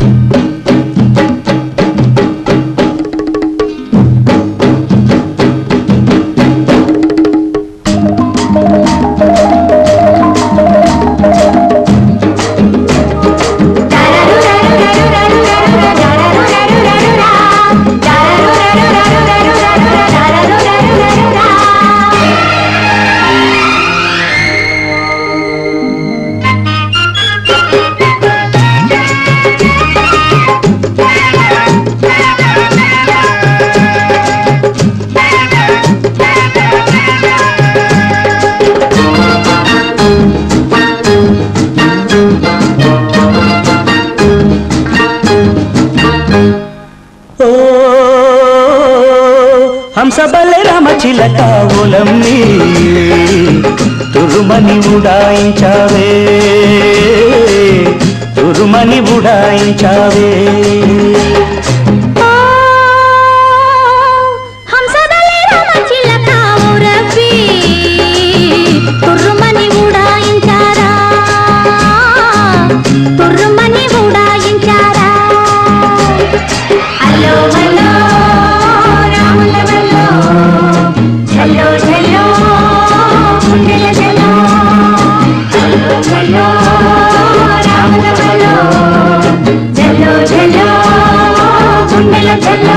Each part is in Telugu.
ఓ హంసబల్లె రామచిలక ఓలమ్మి తురుమని ఉడాయించావే తురుమని ఉడాయించావే హంసదలే రామచిలక ఊరవ్వి తుర్రుమని ఉడాయించారా తుర్రుమని ఉడాయించారా హలో హలో రాముల వల్లో చల్లో చల్లో గుండెల చల్లో హలో హలో రాముల వల్లో చల్లో చల్లో గుండెల చల్లో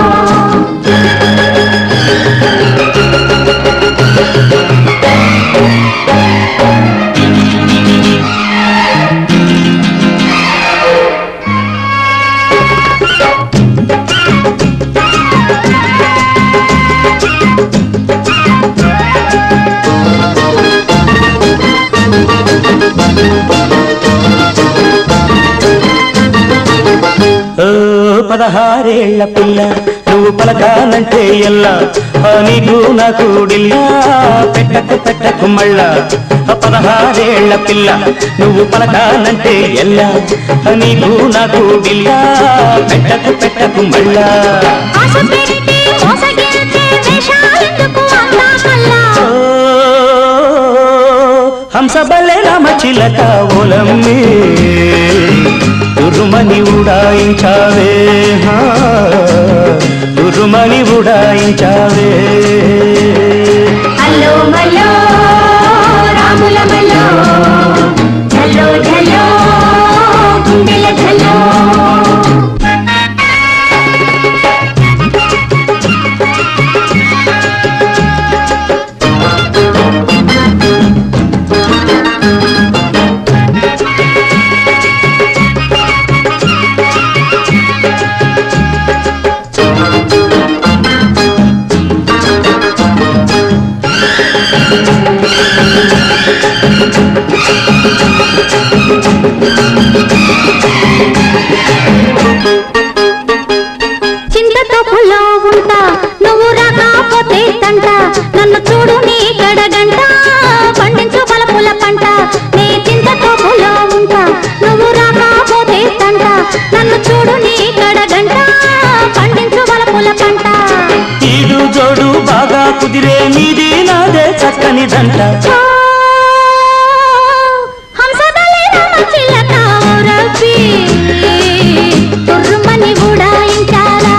ఓ పదహారేళ్ల పిల్ల నువ్వు పలకానంటే ఎల్లా ఆ నీకు నాకు డిల్లా పెట్టకు పెట్టకు మళ్ళా ఆ పదహారేళ్ల పిల్ల నువ్వు పలకానంటే ఎల్లా ఆ నీకు నాకు డిల్లా పెట్టకు పెట్టకు మళ్ళా ఆశ పెట్టి మోసగిరితే వేషాలెందుకు అంతా మళ్ళా ఓ హంసబల్లె రామచిలక ఓలమ్మి తురుమని ఉడాయించావే హా, తురుమని ఉడాయించావే హలో మల్లో రాముల మల్లో ఝల్లో ఝల్లో గుండెల ఝల్లో చింతతో పులో ఉంటా నువ్వు రాకపోతే తంట నన్ను చూడు నీ కడగంట పండించు బలపుల పంట నీ చింతతో పులో ఉంటా నువ్వు రాకపోతే తంట నన్ను చూడు నీ కడగంట పండించు బలపుల పంట ఈడు జోడు బాగా కుదిరే నీది నాదే చక్కని దంట ఓ, హంసదలే రామచిలక ఊరవ్వి, తుర్రుమని ఉడాయించారా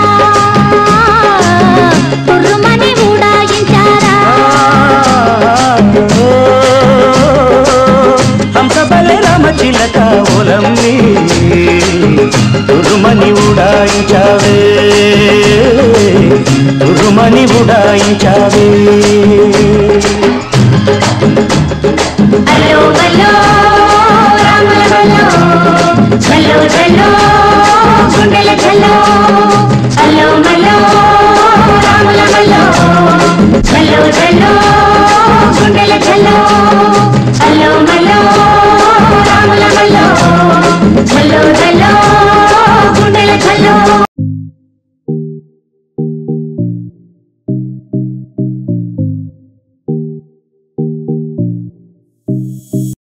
తుర్రుమని ఉడాయించారా ఓ, హంసబల్లె రామచిలక ఓలమ్మి తురుమని ఉడాయించావే తురుమని ఉడాయించావే